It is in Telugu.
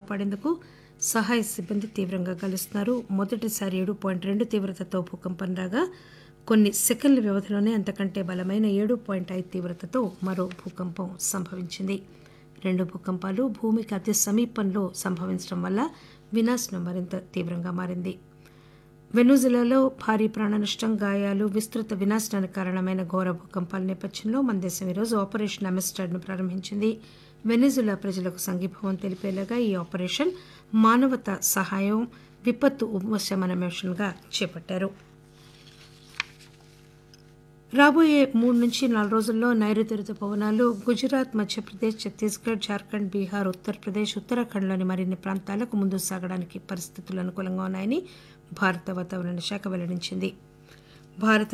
కాపాడేందుకు సహాయ సిబ్బంది తీవ్రంగా గాలిస్తున్నారు మొదటిసారి ఏడు పాయింట్ రెండు తీవ్రతతో భూకంపం రాగా కొన్ని సెకండ్ల వ్యవధిలోనే అంతకంటే బలమైన ఏడు పాయింట్ ఐదు తీవ్రతతో మరో భూకంపం సంభవించింది రెండు భూకంపాలు భూమికి అతి సమీపంలో సంభవించడం వల్ల వినాశనం మరింత తీవ్రంగా మారింది వెనుజులాలో భారీ ప్రాణనష్టం గాయాలు విస్తృత వినాశనానికి కారణమైన ఘోర భూకంపాల నేపథ్యంలో మన దేశం ఈరోజు ఆపరేషన్ అమిస్టాడ్ ను ప్రారంభించింది వెనిజులా ప్రజలకు సంఘీభావం తెలిపేలాగా ఈ ఆపరేషన్ మానవతా సహాయం విపత్తు ఉపశమన మిషన్ గా చేపట్టారు రాబోయే మూడు నుంచి నాలుగు రోజుల్లో నైరుతి రుతుపవనాలు గుజరాత్ మధ్యప్రదేశ్ ఛత్తీస్గఢ్ జార్ఖండ్ బీహార్ ఉత్తరప్రదేశ్ ఉత్తరాఖండ్లోని మరిన్ని ప్రాంతాలకు ముందు సాగడానికి పరిస్థితులు అనుకూలంగా ఉన్నాయని భారత వాతావరణ శాఖ వెల్లడించింది భారత